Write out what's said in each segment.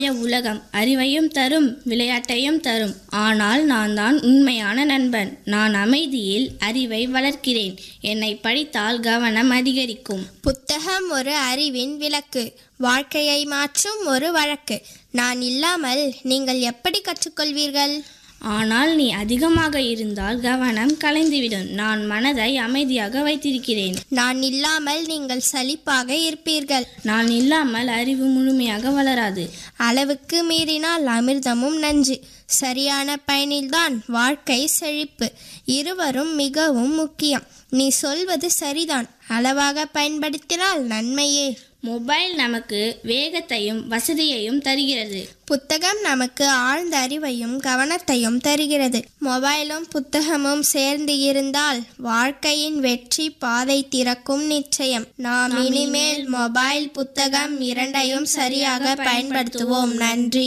உலகம் அறிவையும் தரும் விளையாட்டையும் தரும் ஆனால் நான் தான் உண்மையான நண்பன் நான் அமைதியில் அறிவை வளர்க்கிறேன் என்னை படித்தால் கவனம் அதிகரிக்கும் புத்தகம் ஒரு அறிவின் விளக்கு வாழ்க்கையை மாற்றும் ஒரு வழக்கு நான் இல்லாமல் நீங்கள் எப்படி கற்றுக்கொள்வீர்கள் ஆனால் நீ அதிகமாக இருந்தால் கவனம் கலைந்துவிடும் நான் மனதை அமைதியாக வைத்திருக்கிறேன் நான் இல்லாமல் நீங்கள் சலிப்பாக இருப்பீர்கள் நான் இல்லாமல் அறிவு முழுமையாக வளராது அளவுக்கு மீறினால் அமிர்தமும் நஞ்சு சரியான பயனில்தான் வாழ்க்கை செழிப்பு இருவரும் மிகவும் முக்கியம் நீ சொல்வது சரிதான் அளவாக பயன்படுத்தினால் நன்மையே மொபைல் நமக்கு வேகத்தையும் வசதியையும் தருகிறது புத்தகம் நமக்கு ஆழ்ந்த அறிவையும் கவனத்தையும் தருகிறது மொபைலும் புத்தகமும் சேர்ந்து இருந்தால் வாழ்க்கையின் வெற்றி பாதை திறக்கும் நிச்சயம் நாம் இனிமேல் மொபைல் புத்தகம் இரண்டையும் சரியாக பயன்படுத்துவோம் நன்றி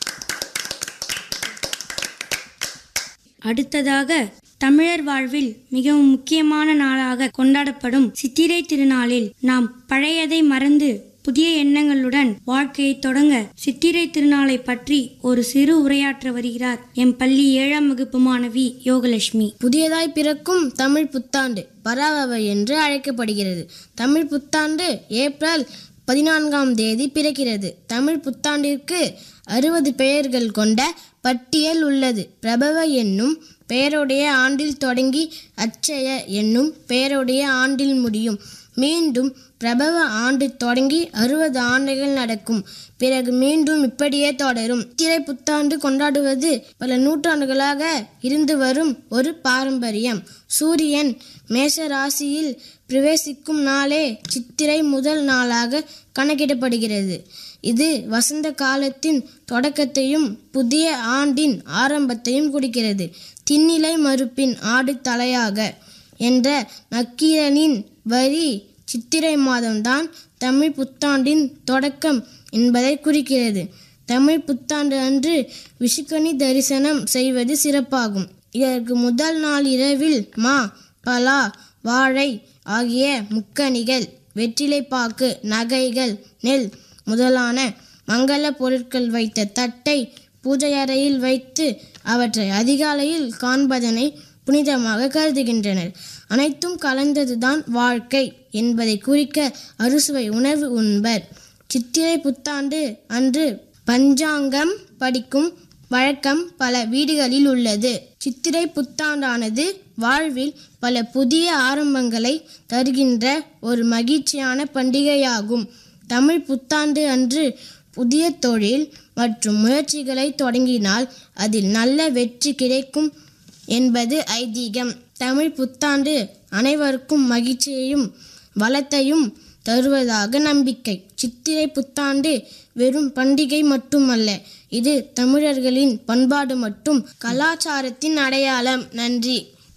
அடுத்ததாக தமிழர் வாழ்வில் மிகவும் முக்கியமான நாளாக கொண்டாடப்படும் சித்திரை திருநாளில் நாம் பழையதை மறந்து புதிய எண்ணங்களுடன் வாழ்க்கையை தொடங்க சித்திரை திருநாளை பற்றி ஒரு சிறு உரையாற்ற வருகிறார் எம் பள்ளி ஏழாம் வகுப்பு மாணவி யோகலட்சுமி புதியதாய் பிறக்கும் தமிழ் புத்தாண்டு பராவவை என்று அழைக்கப்படுகிறது தமிழ் புத்தாண்டு ஏப்ரல் பதினான்காம் தேதி பிறக்கிறது தமிழ் புத்தாண்டிற்கு அறுபது பெயர்கள் கொண்ட பட்டியல் உள்ளது பிரபவ என்னும் பெயருடைய ஆண்டில் தொடங்கி அச்சய என்னும் பெயருடைய ஆண்டில் முடியும் மீண்டும் பிரபவ ஆண்டு தொடங்கி அறுபது ஆண்டுகள் நடக்கும் பிறகு மீண்டும் இப்படியே தொடரும் சித்திரை புத்தாண்டு கொண்டாடுவது பல நூற்றாண்டுகளாக இருந்து வரும் ஒரு பாரம்பரியம் சூரியன் மேஷ ராசியில் பிரவேசிக்கும் நாளே சித்திரை முதல் நாளாக கணக்கிடப்படுகிறது இது வசந்த காலத்தின் தொடக்கத்தையும் புதிய ஆண்டின் ஆரம்பத்தையும் குறிக்கிறது திண்ணிலை மறுப்பின் ஆடு தலையாக என்ற நக்கீரனின் வரி சித்திரை மாதம்தான் தமிழ் புத்தாண்டின் தொடக்கம் என்பதை குறிக்கிறது தமிழ் புத்தாண்டு அன்று விஷுக்கணி தரிசனம் செய்வது சிறப்பாகும் இதற்கு முதல் நாள் இரவில் மா பலா வாழை ஆகிய முக்கணிகள் வெற்றிலைப்பாக்கு நகைகள் நெல் முதலான மங்கள பொருட்கள் வைத்த தட்டை பூஜை அறையில் வைத்து அவற்றை அதிகாலையில் காண்பதனை புனிதமாக கருதுகின்றனர் அனைத்தும் கலந்ததுதான் வாழ்க்கை என்பதை குறிக்க அறுசுவை உணவு உண்பர் சித்திரை புத்தாண்டு அன்று பஞ்சாங்கம் படிக்கும் வழக்கம் பல வீடுகளில் உள்ளது சித்திரை புத்தாண்டானது வாழ்வில் பல புதிய ஆரம்பங்களை தருகின்ற ஒரு மகிழ்ச்சியான பண்டிகையாகும் தமிழ் புத்தாண்டு அன்று புதிய தொழில் மற்றும் முயற்சிகளை தொடங்கினால் அதில் நல்ல வெற்றி கிடைக்கும் என்பது ஐதீகம் தமிழ் புத்தாண்டு அனைவருக்கும் மகிழ்ச்சியையும் வளத்தையும் தருவதாக நம்பிக்கை சித்திரை புத்தாண்டு வெறும் பண்டிகை மட்டுமல்ல இது தமிழர்களின் பண்பாடு மற்றும் கலாச்சாரத்தின் அடையாளம் நன்றி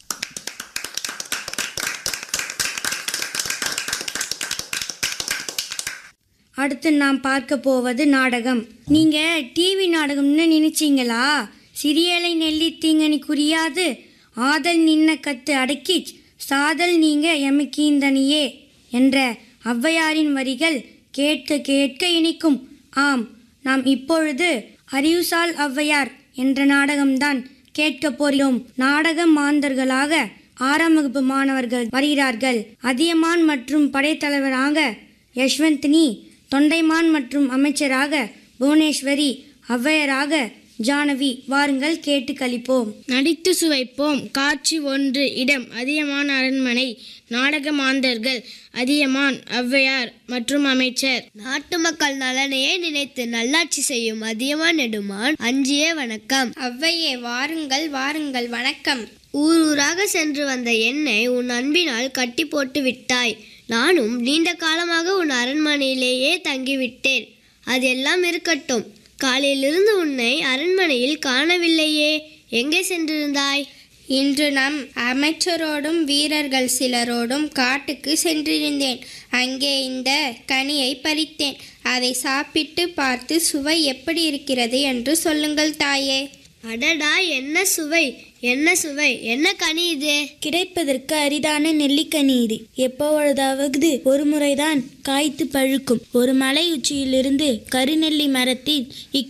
அடுத்து நாம் பார்க்க போவது நாடகம் நீங்க டிவி நாடகம்னு நினைச்சீங்களா சிறியலை நெல்லி தீங்கனி குறியாது ஆதல் நின்ன கத்து அடக்கி சாதல் நீங்க எமக்கீந்தனியே என்ற ஔவையாரின் வரிகள் கேட்க கேட்க இனிக்கும் ஆம் நாம் இப்பொழுது அறிவுசால் ஔவையார் என்ற நாடகம்தான் கேட்க போகிறோம் நாடக மாந்தர்களாக ஆறாம் வகுப்பு மாணவர்கள் வருகிறார்கள் அதியமான் மற்றும் படைத்தலைவராக யஷ்வந்தினி தொண்டைமான் மற்றும் அமைச்சராக புவனேஸ்வரி ஔவையராக ஜானவி வாருங்கள் கேட்டு கழிப்போம் நடித்து சுவைப்போம் காட்சி ஒன்று இடம் அதியமான் அரண்மனை நாடக மாந்தர்கள் அதியமான் ஔவையார் மற்றும் அமைச்சர் நாட்டு மக்கள் நலனையே நினைத்து நல்லாட்சி செய்யும் அதியமான் நெடுமான் அஞ்சியே வணக்கம் அவ்வையே வாருங்கள் வாருங்கள் வணக்கம் ஊர் ஊராக சென்று வந்த என்னை உன் அன்பினால் கட்டி போட்டு விட்டாய் நானும் நீண்ட காலமாக உன் அரண்மனையிலேயே தங்கிவிட்டேன் அதெல்லாம் இருக்கட்டும் காலையிலிருந்து உன்னை அரண்மனையில் காணவில்லையே எங்கே சென்றிருந்தாய் இன்று நம் அமைச்சரோடும் வீரர்கள் சிலரோடும் காட்டுக்கு சென்றிருந்தேன் அங்கே இந்த கனியை பறித்தேன் அதை சாப்பிட்டு பார்த்து சுவை எப்படி இருக்கிறது என்று சொல்லுங்கள் தாயே அடடா என்ன சுவை என்ன சுவை என்ன கனி இது கிடைப்பதற்கு அரிதான நெல்லிக்கனி இது எப்பொழுதாவது ஒரு முறைதான் காய்த்து பழுக்கும் ஒரு மலை உச்சியிலிருந்து கருநெல்லி மரத்தில்